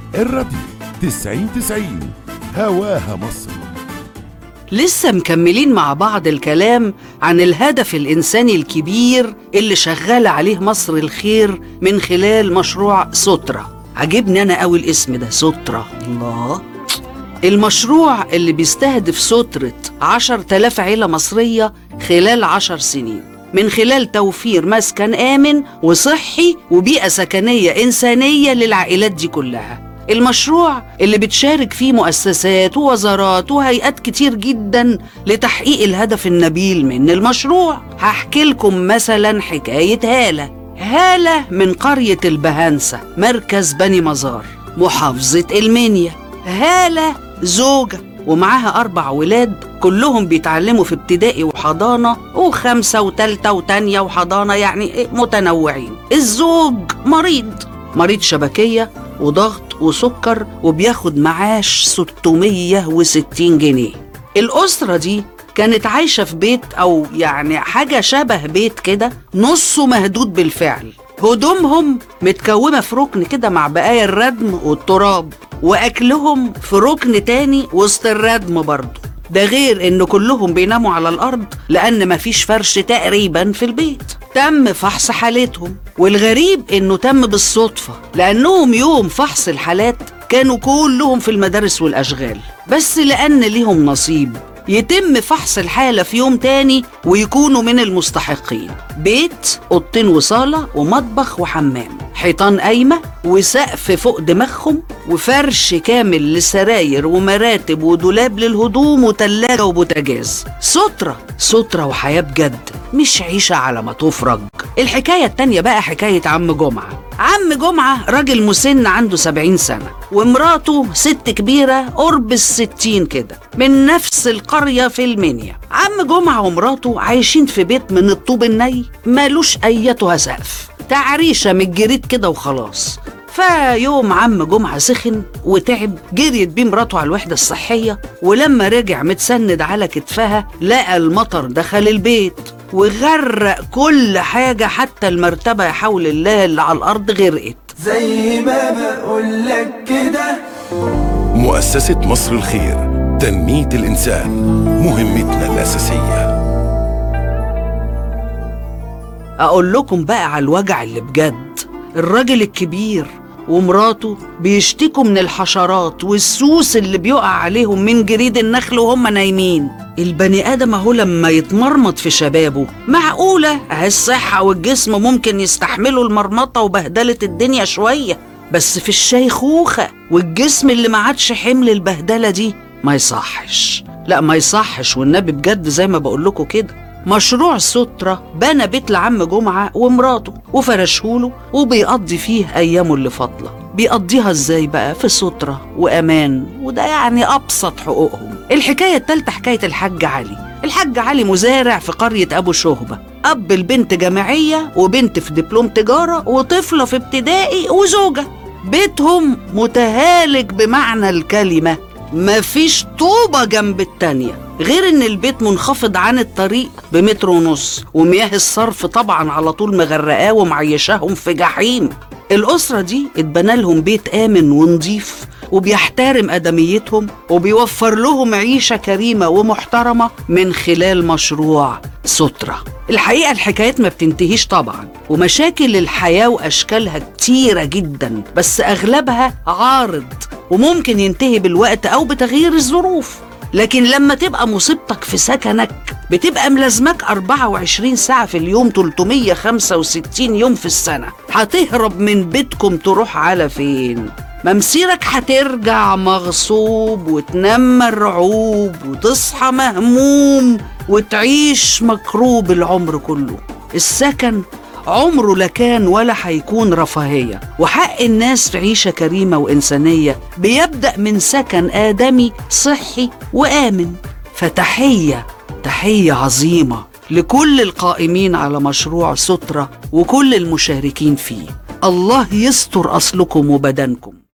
الراديو 90 90 هواها مصر لسه مكملين مع بعض الكلام عن الهدف الإنساني الكبير اللي شغالة عليه مصر الخير من خلال مشروع سترة عجبني أنا أوي الاسم ده سترة الله المشروع اللي بيستهدف سترة عشر تلاف عيلة مصرية خلال عشر سنين من خلال توفير مسكن آمن وصحي وبيئة سكنية إنسانية للعائلات دي كلها المشروع اللي بتشارك فيه مؤسسات ووزارات وهيئات كتير جدا لتحقيق الهدف النبيل من المشروع هحكي لكم مثلا حكاية هالة هالة من قرية البهانسة مركز بني مزار محافظة المنيا هالة زوجة ومعاها أربع ولاد كلهم بيتعلموا في ابتدائي وحضانة وخمسة وتالتة وتانية وحضانة يعني إيه متنوعين الزوج مريض مريض شبكية وضغط وسكر وبياخد معاش 660 جنيه الأسرة دي كانت عايشة في بيت أو يعني حاجة شبه بيت كده نصه مهدود بالفعل هدومهم متكومة في ركن كده مع بقايا الردم والتراب وأكلهم في ركن تاني وسط الردم برضه ده غير ان كلهم بيناموا على الارض لان مفيش فرش تقريبا في البيت تم فحص حالتهم والغريب انه تم بالصدفه لانهم يوم فحص الحالات كانوا كلهم في المدارس والاشغال بس لان ليهم نصيب يتم فحص الحالة في يوم تاني ويكونوا من المستحقين بيت أوضتين وصالة ومطبخ وحمام حيطان قايمة وسقف فوق دماغهم وفرش كامل لسراير ومراتب ودولاب للهدوم وتلاجة وبوتاجاز سترة سترة وحياة بجد مش عيشة على ما تفرج الحكاية التانية بقى حكاية عم جمعة عم جمعة راجل مسن عنده سبعين سنة ومراته ست كبيرة قرب الستين كده من نفس القرية في المنيا عم جمعة ومراته عايشين في بيت من الطوب الني مالوش أيتها سقف تعريشة من الجريد كده وخلاص فيوم عم جمعة سخن وتعب جريت بيه مراته على الوحدة الصحية ولما رجع متسند على كتفها لقى المطر دخل البيت وغرق كل حاجة حتى المرتبة يا حول الله اللي على الأرض غرقت زي ما بقولك كده مؤسسة مصر الخير تنمية الإنسان مهمتنا الأساسية أقول لكم بقى على الوجع اللي بجد الراجل الكبير ومراته بيشتكوا من الحشرات والسوس اللي بيقع عليهم من جريد النخل وهم نايمين البني آدم أهو لما يتمرمط في شبابه معقولة أهي الصحة والجسم ممكن يستحملوا المرمطة وبهدلة الدنيا شوية بس في الشيخوخة والجسم اللي ما عادش حمل البهدلة دي ما يصحش لا ما يصحش والنبي بجد زي ما بقول لكم كده مشروع سترة بنى بيت لعم جمعة ومراته وفرشهوله وبيقضي فيه أيامه اللي فاضلة بيقضيها ازاي بقى في سترة وأمان وده يعني أبسط حقوقهم الحكاية التالتة حكاية الحاج علي الحاج علي مزارع في قرية أبو شهبة أب البنت جامعية وبنت في دبلوم تجارة وطفلة في ابتدائي وزوجة بيتهم متهالك بمعنى الكلمة مفيش طوبة جنب التانية غير ان البيت منخفض عن الطريق بمتر ونص ومياه الصرف طبعا على طول مغرقاه ومعيشاهم في جحيم الأسرة دي اتبنى لهم بيت آمن ونظيف وبيحترم أدميتهم وبيوفر لهم عيشة كريمة ومحترمة من خلال مشروع سترة الحقيقة الحكايات ما بتنتهيش طبعا ومشاكل الحياة وأشكالها كتيرة جدا بس أغلبها عارض وممكن ينتهي بالوقت أو بتغيير الظروف لكن لما تبقى مصيبتك في سكنك بتبقى ملازمك 24 ساعة في اليوم 365 يوم في السنة هتهرب من بيتكم تروح على فين؟ ممسيرك هترجع مغصوب وتنام مرعوب وتصحى مهموم وتعيش مكروب العمر كله السكن عمره لا كان ولا هيكون رفاهية وحق الناس في عيشة كريمة وإنسانية بيبدأ من سكن آدمي صحي وآمن فتحية تحية عظيمة لكل القائمين على مشروع سترة وكل المشاركين فيه الله يستر أصلكم وبدنكم